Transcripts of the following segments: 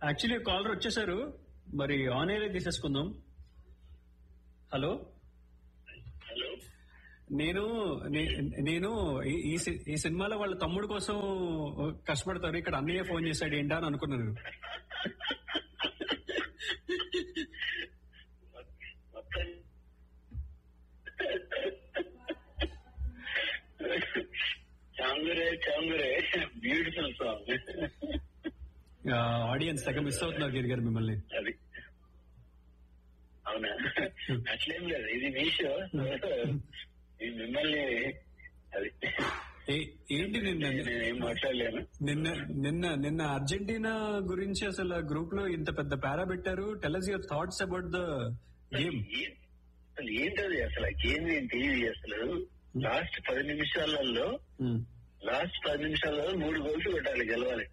Actually caller వచ్చేసారు మరి on air తీసేసుకుందాం హలో హలో నేను నే- నేను ఈ- ఈ సి- ఈ సినిమాలో వాళ్ళ తమ్ముడు కోసం కష్టపడతారు ఇక్కడ అన్నయ్య ఫోన్ చేశాడు ఏంటా అని అనుకున్నాను మొత్తం Changure Changure beautiful song audience తెగ మిస్ అవుతున్నారు గిరి గారు మిమ్మల్ని అది అవునా అట్లేం లేదు ఇది మీ షో ఇది మిమ్మల్ని అది ఏ- ఏంటి నిన్న నేనేం మాట్లాడలేను నిన్న నిన్న నిన్న అర్జెంటీనా గురించి అసలు గ్రూప్ లో ఇంత పెద్ద పారా పెట్టారు tell us your thoughts about the game ఏ- అసలు ఏంటది అసలు ఆ గేమ్ ఏంటి ఇది అసలు లాస్ట్ పది నిమిషాలలో లాస్ట్ పది నిమిషాలలో మూడు గోల్స్ కొట్టాలి గెలవాలి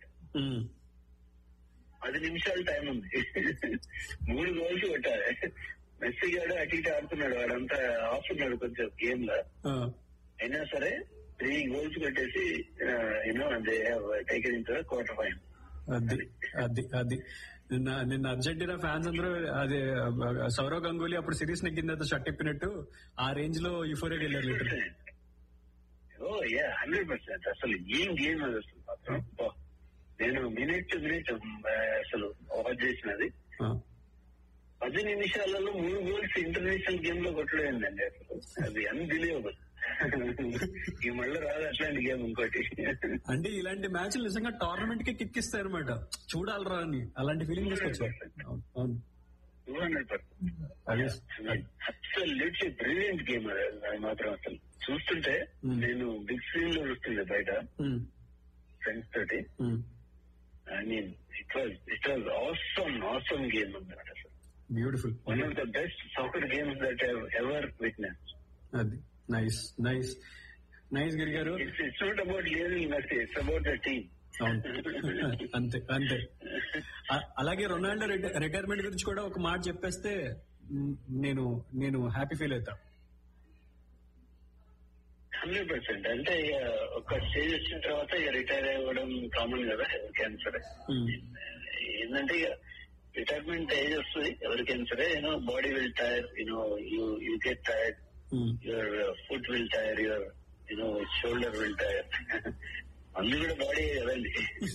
పది నిమిషాలు టైం ఉంది మూడు గోల్స్ కొట్టాలి మెస్సీ గాడు అటు ఇటు ఆడుతున్నాడు వాడంతా ఆఫ్ ఉన్నాడు కొంచెం గేమ్ లో అయినా సరే త్రీ గోల్స్ కొట్టేసి you know they taken in quarter final అది అది అది నిన్న నిన్న అర్జెంటీనా ఫ్యాన్స్ అందరూ అదే సౌరవ్ గంగూలీ అప్పుడు సిరీస్ నెగ్గిన తర్వాత షర్ట్ ఇప్పినట్టు ఆ రేంజ్ లో యుఫోరియా వెళ్ళారు literal. Oh yeah hundred percent అసలు ఏం గేమ్ అది అసలు మాత్రం అబ్బా. నేను మినిట్ టు మినిట్ అసలు వాచ్ చేసినది ఆ. పది నిమిషాలలో మూడు గోల్స్ ఇంటర్నేషనల్ గేమ్ లో కొట్టలేదండి అసలు అది అన్బిలీవబుల్ ఈ మళ్ళీ రాదు అట్లాంటి గేమ్ ఇంకోటి అంటే ఇలాంటి మ్యాచ్లు నిజంగా టోర్నమెంట్ కి కిక్ ఇస్తాయి అనమాట చూడాలరా అని అలాంటి ఫీలింగ్ తీసుకొచ్చారు అవును, అవును టూ హండ్రెడ్ అదే అసలు బ్రిలియంట్ గేమ్ అది అది మాత్రం అసలు చూస్తుంటే Hmm. నేను బిగ్ స్క్రీన్ లో చూస్తుండే బయట ఫ్రెండ్స్ తోటి I mean it was it was awesome awesome game అన్నమాట అసలు beautiful one of the best soccer games that ever witness అది nice nice nice Giri garu it's it's not about Lionel Messi it's about the team అవును అంతే అంతే అ- అలాగే Ronaldo రిట- retirement గురించి కూడా ఒక మాట చెప్పేస్తే మ్, నేను నేను హ్యాపీ ఫీల్ అవుతా హండ్రెడ్ పర్సెంట్ అంటే ఇక ఒక స్టేజ్ వచ్చిన తర్వాత ఇక రిటైర్ అవ్వడం కామన్ కదా ఎవరికైనా సరే మ్, ఏంటంటే ఇక రిటైర్మెంట్ ఏజ్ వస్తుంది ఎవరికైనా సరే you know body will tire you know you you get tired hmm. Your foot will tire your you know shoulder will tire అన్ని కూడా బాడీ కదండి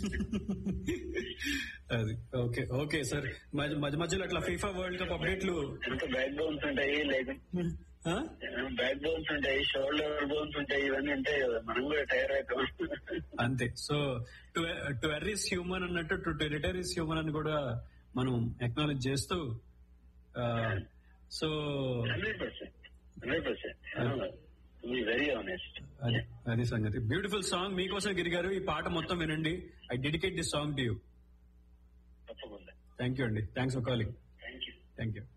అది ఓకే ఓకే సార్ మధ్య మధ్య మధ్యలో అట్లా ఫీఫా వరల్డ్ కప్ అప్డేట్లు ఎంత బ్యాక్ బోన్స్ ఉంటాయి లేక ఆ? బ్యాక్ బోన్స్ ఉంటాయి షోల్డర్ బోన్స్ ఉంటాయి ఇవన్నీ ఉంటాయి కదా మనం కూడా టైర్ అవుతాం అంతే so to to err is human అన్నట్టు to to retire is human అని కూడా మనం ఎక్నాలజ్ చేస్తూ so hundred percent hundred percent be very honest అది అది సంగతి బ్యూటిఫుల్ సాంగ్ మీకోసం గిరి గారు ఈ పాట మొత్తం వినండి I dedicate this song to you తప్పకుండా థ్యాంక్ యూ అండి thanks for calling thank you thank you